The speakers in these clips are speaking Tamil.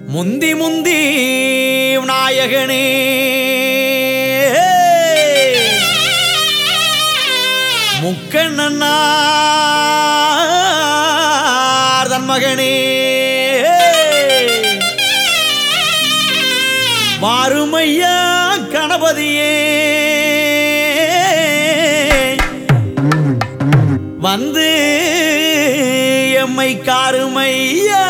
முந்தி முந்தி நாயகனே முக்கண்ணனார் தன் மகனே மாறுமையா கணபதியே வந்து எம்மை காருமையா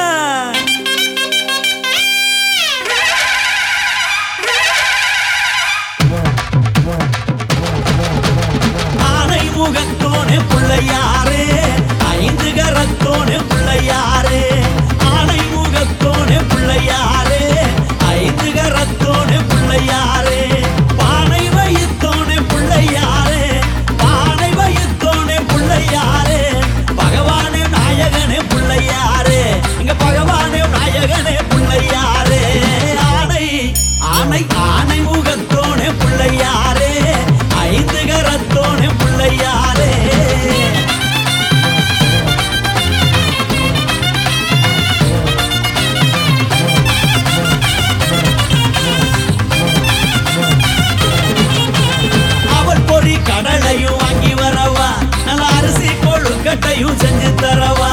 ஆனை முகத்தோனே பிள்ளையாரே ஐந்து கரத்தோனே பிள்ளையாரே ஆனை முகத்தோனே பிள்ளையாரே ஐந்து கரத்தோனே பிள்ளையாரே பானை வயித்தோனே பிள்ளையாரே பானை வயித்தோனே பிள்ளையாரே பகவானே நாயகனே பிள்ளையாரே இங்க பகவானே நாயகனே பிள்ளையாரே ஆனை ஆனை ஆனை முகத்தோனே பிள்ளையாரே ஐந்து கரத்தோனே பிள்ளையாரே அவள் பொறி கடலையும் வாங்கி வரவா நல்ல அரிசி கொழுக்கட்டையும் செஞ்சு தரவா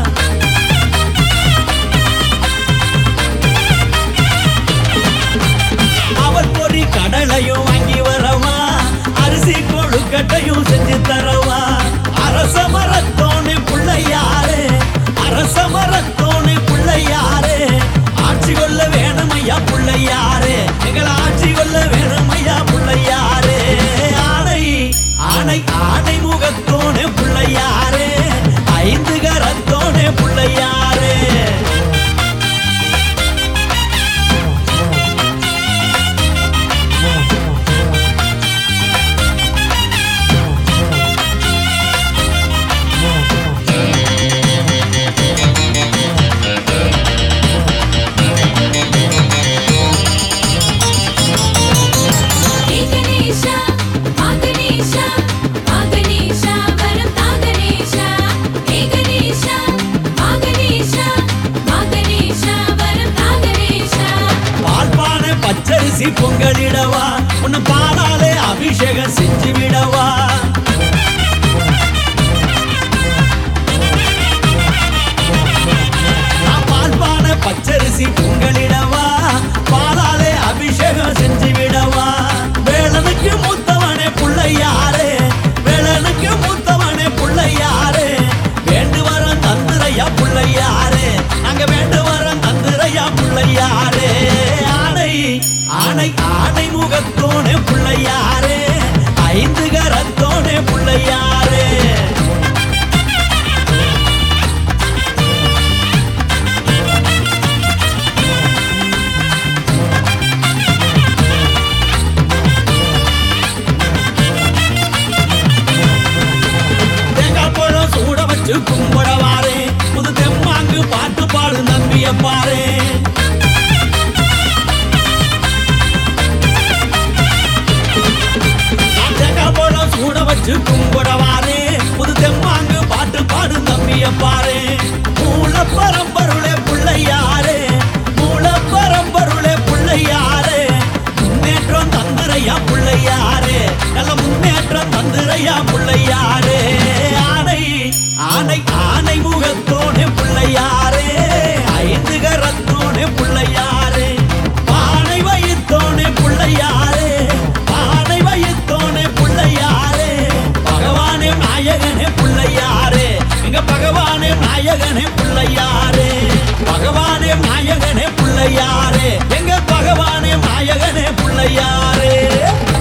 அவள் பொறி கடலையும் வாங்கி வரவா அரிசி கொழுக்கட்டையும் செஞ்சு தரவா அரச மரத்தோனே பிள்ளையாரே அரச மரத்தோனே பிள்ளையாரே ஆட்சி கொள்ள வேணுமையா பிள்ளையாரே எங்களை ஆட்சி கொள்ள வேணுமையா பிள்ளையாரே ஆணை ஆணை ஆணை முகத்தோனே பிள்ளையாரே ஐந்து கரத்தோனே பிள்ளையாரே ஹே கணேஷா மா கணேஷா மா கணேஷா வரம் தா கணேஷா ஹே கணேஷா மா கணேஷா மா கணேஷா வரம் தா கணேஷா பால்பானை பச்சரிசி பொங்கலிடவா உன்னை பாலாலே அபிஷேகம் செஞ்சு விடவா நான் பால்பானை பச்சரிசி பொங்கலிடவா பாலாலே அபிஷேகம் செஞ்சு விடவா வேலனுக்கு மூத்தவனே புள்ளையாரே வேலனுக்கு மூத்தவனே புள்ளையாரே வேண்டு வரம் தந்துரையா புள்ளையாரே நாங்க வேண்டு வரம் தந்துரையா புள்ளையாரே ஆணை ஆணை ஆணை முகத்தோனே புள்ளையாரே ஐந்து கரத்தோனே புள்ளையாரே தேங்காய் பழம் சூட வச்சு கும்பிடவாரே புது தெம்மாங்கு பாட்டு பாடு நம்பிய பாரு தேங்காய் பழம் சூட வச்சு கும்பிடவாரே புது தெம்மாங்கு பாட்டு பாடு நம்பிய பாரு மூல பரம்பருளே பிள்ளையாரே மூல பரம்பருளே பிள்ளையாரே முன்னேற்றம் தந்துரையா பிள்ளையாரே நல்ல முன்னேற்றம் தந்துரையா பிள்ளையாரே ஆனை ஆனை ஆனை முகத்தோனே பிள்ளையாரே ஐந்து கரத்தோனே பிள்ளையாரே பானை வயித்தோனே பிள்ளையாரே பானை வயித்தோனே பிள்ளையாரே பகவானே நாயகனே பிள்ளையாரே எங்க பகவானே நாயகனே பிள்ளையாரே பகவானே நாயகனே பிள்ளையாரே எங்க பகவானே நாயகனே பிள்ளையாரே